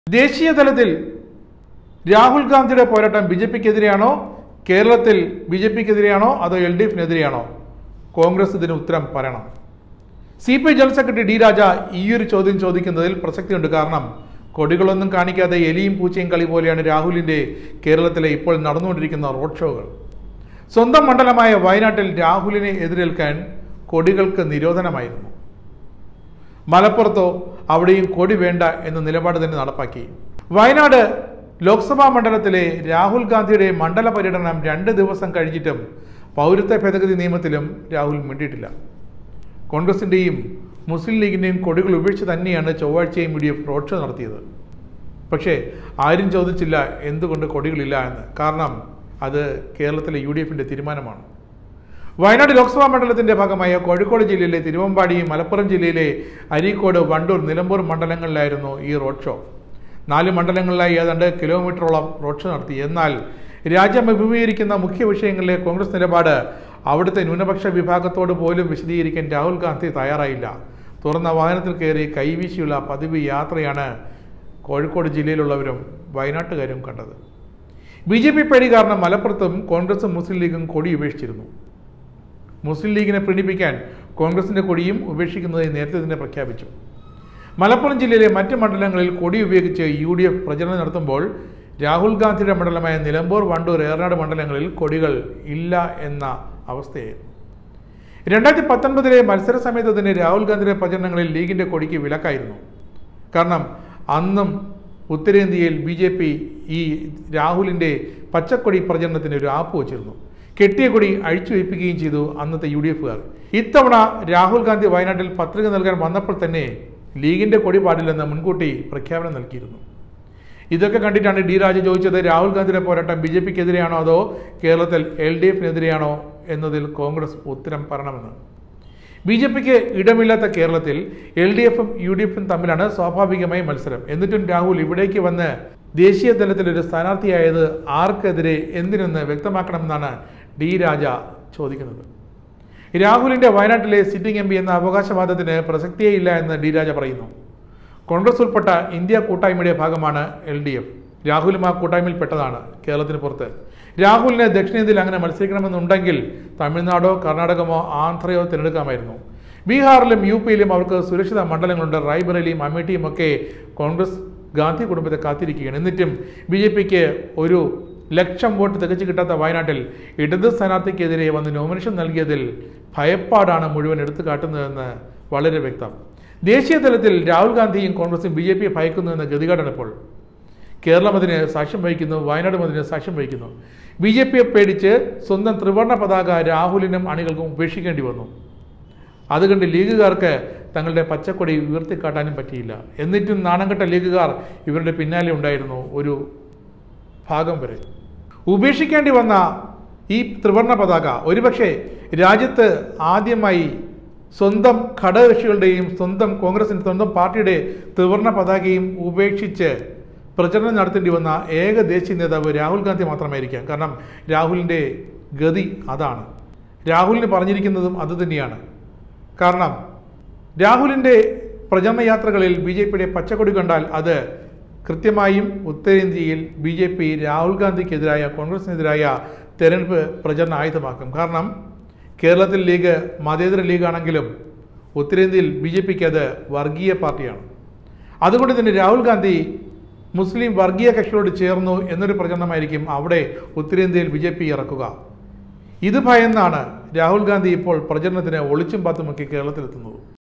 ദേശീയ തലത്തിൽ രാഹുൽ ഗാന്ധിയുടെ പോരാട്ടം ബി ജെ പിക്കെതിരെയാണോ കേരളത്തിൽ ബി ജെ പിക്കെതിരെയാണോ അതോ എൽ ഡി എഫിനെതിരെയാണോ കോൺഗ്രസ് ഇതിന് ഉത്തരം പറയണം C P I general secretary D Raja ഈ ഒരു ചോദ്യം ചോദിക്കുന്നതിൽ പ്രസക്തിയുണ്ട് കാരണം കൊടികളൊന്നും കാണിക്കാതെ എലിയും പൂച്ചയും കളി പോലെയാണ് രാഹുലിന്റെ കേരളത്തിലെ ഇപ്പോൾ നടന്നുകൊണ്ടിരിക്കുന്ന റോഡ് ഷോകൾ സ്വന്തം മണ്ഡലമായ വയനാട്ടിൽ രാഹുലിനെ എതിരേൽക്കാൻ കൊടികൾക്ക് നിരോധനമായിരുന്നു മലപ്പുറത്തോ അവിടെയും കൊടി വേണ്ട എന്ന നിലപാട് തന്നെ നടപ്പാക്കി വയനാട് ലോക്സഭാ മണ്ഡലത്തിലെ രാഹുൽ ഗാന്ധിയുടെ മണ്ഡല പര്യടനം രണ്ട് ദിവസം കഴിഞ്ഞിട്ടും പൗരത്വ ഭേദഗതി നിയമത്തിലും രാഹുൽ മിണ്ടിയിട്ടില്ല കോൺഗ്രസിൻ്റെയും മുസ്ലിം ലീഗിൻ്റെയും കൊടികൾ ഉപേക്ഷിച്ച് തന്നെയാണ് ചൊവ്വാഴ്ചയും U D F road show നടത്തിയത് പക്ഷേ ആരും ചോദിച്ചില്ല എന്തുകൊണ്ട് കൊടികളില്ല എന്ന് കാരണം അത് കേരളത്തിലെ യു ഡി എഫിൻ്റെ തീരുമാനമാണ് വയനാട് ലോക്സഭാ മണ്ഡലത്തിന്റെ ഭാഗമായ കോഴിക്കോട് ജില്ലയിലെ തിരുവമ്പാടി മലപ്പുറം ജില്ലയിലെ അരീക്കോട് വണ്ടൂർ നിലമ്പൂർ മണ്ഡലങ്ങളിലായിരുന്നു ഈ റോഡ് ഷോ നാല് മണ്ഡലങ്ങളിലായി ഏതാണ്ട് കിലോമീറ്ററോളം റോഡ് ഷോ നടത്തി എന്നാൽ രാജ്യം അഭിമുഖീകരിക്കുന്ന മുഖ്യ വിഷയങ്ങളിലെ കോൺഗ്രസ് നിലപാട് അവിടുത്തെ ന്യൂനപക്ഷ വിഭാഗത്തോട് പോലും വിശദീകരിക്കാൻ രാഹുൽ ഗാന്ധി തയ്യാറായില്ല തുറന്ന വാഹനത്തിൽ കയറി കൈവീശിയുള്ള പതിവ് യാത്രയാണ് കോഴിക്കോട് ജില്ലയിലുള്ളവരും വയനാട്ടുകാരും കണ്ടത് ബി ജെ പി പേടി കാരണം മലപ്പുറത്തും കോൺഗ്രസും മുസ്ലിം ലീഗും കൊടി ഉപേക്ഷിച്ചിരുന്നു മുസ്ലിം ലീഗിനെ പ്രീണിപ്പിക്കാൻ കോൺഗ്രസിന്റെ കൊടിയും ഉപേക്ഷിക്കുന്നതായി നേരത്തെ തന്നെ പ്രഖ്യാപിച്ചു മലപ്പുറം ജില്ലയിലെ മറ്റ് മണ്ഡലങ്ങളിൽ കൊടി ഉപയോഗിച്ച് യു ഡി എഫ് പ്രചരണം നടത്തുമ്പോൾ രാഹുൽ ഗാന്ധിയുടെ മണ്ഡലമായ നിലമ്പൂർ വണ്ടൂർ ഏറനാട് മണ്ഡലങ്ങളിൽ കൊടികൾ ഇല്ല എന്ന അവസ്ഥയായിരുന്നു രണ്ടായിരത്തി പത്തൊൻപതിലെ മത്സര സമയത്ത് തന്നെ രാഹുൽ ഗാന്ധിയുടെ പ്രചരണങ്ങളിൽ ലീഗിന്റെ കൊടിക്ക് വിലക്കായിരുന്നു കാരണം അന്നും ഉത്തരേന്ത്യയിൽ ബി ജെ പി ഈ രാഹുലിന്റെ പച്ചക്കൊടി പ്രചരണത്തിന് ഒരു ആപ്പ് വച്ചിരുന്നു കെട്ടിയ കൊടി അഴിച്ചു വയ്പ്പിക്കുകയും ചെയ്തു അന്നത്തെ യു ഡി എഫുകാർ ഇത്തവണ രാഹുൽ ഗാന്ധി വയനാട്ടിൽ പത്രിക നൽകാൻ വന്നപ്പോൾ തന്നെ ലീഗിന്റെ കൊടി പാടില്ലെന്ന് മുൻകൂട്ടി പ്രഖ്യാപനം നൽകിയിരുന്നു ഇതൊക്കെ കണ്ടിട്ടാണ് ഡി രാജ ചോദിച്ചത് രാഹുൽ ഗാന്ധിയുടെ പോരാട്ടം ബി ജെ പിക്കെതിരെയാണോ അതോ കേരളത്തിൽ എൽ ഡി എഫിനെതിരെയാണോ എന്നതിൽ കോൺഗ്രസ് ഉത്തരം പറയണമെന്ന് ബി ജെ പിക്ക് ഇടമില്ലാത്ത കേരളത്തിൽ എൽ ഡി എഫും യു ഡി എഫും തമ്മിലാണ് സ്വാഭാവികമായി മത്സരം എന്നിട്ടും രാഹുൽ ഇവിടേക്ക് വന്ന് ദേശീയ തലത്തിൽ ഒരു സ്ഥാനാർത്ഥിയായത് ആർക്കെതിരെ എന്തിനെന്ന് വ്യക്തമാക്കണമെന്നാണ് ഡി രാജ ചോദിക്കുന്നത് രാഹുലിന്റെ വയനാട്ടിലെ സിറ്റിംഗ് എം പി എന്ന അവകാശവാദത്തിന് പ്രസക്തിയേ ഇല്ല എന്ന് ഡി രാജ പറയുന്നു കോൺഗ്രസ് ഉൾപ്പെട്ട ഇന്ത്യ കൂട്ടായ്മയുടെ ഭാഗമാണ് എൽ ഡി എഫ് രാഹുലും ആ കൂട്ടായ്മയിൽ പെട്ടതാണ് കേരളത്തിന് പുറത്ത് രാഹുലിന് ദക്ഷിണേന്ത്യയിൽ അങ്ങനെ മത്സരിക്കണമെന്നുണ്ടെങ്കിൽ തമിഴ്നാടോ കർണാടകമോ ആന്ധ്രയോ തിരഞ്ഞെടുക്കാമായിരുന്നു ബീഹാറിലും യു പിയിലും അവർക്ക് സുരക്ഷിത മണ്ഡലങ്ങളുണ്ട് റായ്ബറേലിയും അമേഠിയും ഒക്കെ കോൺഗ്രസ് ഗാന്ധി കുടുംബത്തെ കാത്തിരിക്കുകയാണ് എന്നിട്ടും ബി ജെ പിക്ക് ഒരു ലക്ഷം വോട്ട് തികച്ചു കിട്ടാത്ത വയനാട്ടിൽ ഇടത് സ്ഥാനാർത്ഥിക്കെതിരെ വന്ന് നോമിനേഷൻ നൽകിയതിൽ ഭയപ്പാടാണ് മുഴുവൻ എടുത്തു കാട്ടുന്നതെന്ന് വളരെ വ്യക്തം ദേശീയ തലത്തിൽ രാഹുൽ ഗാന്ധിയും കോൺഗ്രസും ബി ജെ പിയെ ഭയക്കുന്നു എന്ന ഗതികാടാണ് ഇപ്പോൾ കേരളം അതിന് സാക്ഷ്യം വഹിക്കുന്നു വയനാടും അതിന് സാക്ഷ്യം വഹിക്കുന്നു ബി ജെ പിയെ പേടിച്ച് സ്വന്തം ത്രിവർണ്ണ പതാക രാഹുലിനും അണികൾക്കും ഉപേക്ഷിക്കേണ്ടി വന്നു അതുകൊണ്ട് ലീഗുകാർക്ക് തങ്ങളുടെ പച്ചക്കൊടി ഉയർത്തിക്കാട്ടാനും പറ്റിയില്ല എന്നിട്ടും നാണംകെട്ട ലീഗുകാർ ഇവരുടെ പിന്നാലെ ഉണ്ടായിരുന്നു ഒരു ഭാഗം വരെ ഉപേക്ഷിക്കേണ്ടി വന്ന ഈ ത്രിവർണ്ണ പതാക ഒരുപക്ഷെ രാജ്യത്ത് ആദ്യമായി സ്വന്തം ഘടകകക്ഷികളുടെയും സ്വന്തം കോൺഗ്രസിൻ്റെ സ്വന്തം പാർട്ടിയുടെ ത്രിവർണ്ണ പതാകയും ഉപേക്ഷിച്ച് പ്രചരണം നടത്തേണ്ടി വന്ന ഏക ദേശീയ നേതാവ് രാഹുൽ ഗാന്ധി മാത്രമായിരിക്കാം കാരണം രാഹുലിൻ്റെ ഗതി അതാണ് രാഹുലിന് പറഞ്ഞിരിക്കുന്നതും അതുതന്നെയാണ് കാരണം രാഹുലിൻ്റെ പ്രചരണ യാത്രകളിൽ ബി ജെ പിയുടെ പച്ചക്കൊടി കണ്ടാൽ അത് കൃത്യമായും ഉത്തരേന്ത്യയിൽ ബി ജെ പി രാഹുൽ ഗാന്ധിക്കെതിരായ കോൺഗ്രസിനെതിരായ തെരഞ്ഞെടുപ്പ് പ്രചരണ ആയുധമാക്കും കാരണം കേരളത്തിൽ ലീഗ് മതേതര ലീഗാണെങ്കിലും ഉത്തരേന്ത്യയിൽ ബി ജെ പിക്ക് അത് വർഗീയ പാർട്ടിയാണ് അതുകൊണ്ട് തന്നെ രാഹുൽ ഗാന്ധി മുസ്ലിം വർഗീയ കക്ഷികളോട് ചേർന്നു എന്നൊരു പ്രചരണമായിരിക്കും അവിടെ ഉത്തരേന്ത്യയിൽ ബി ജെ പി ഇറക്കുക ഇത് ഭയന്നാണ് രാഹുൽ ഗാന്ധി ഇപ്പോൾ പ്രചരണത്തിന് ഒളിച്ചും പാത്തുമൊക്കെ കേരളത്തിലെത്തുന്നത്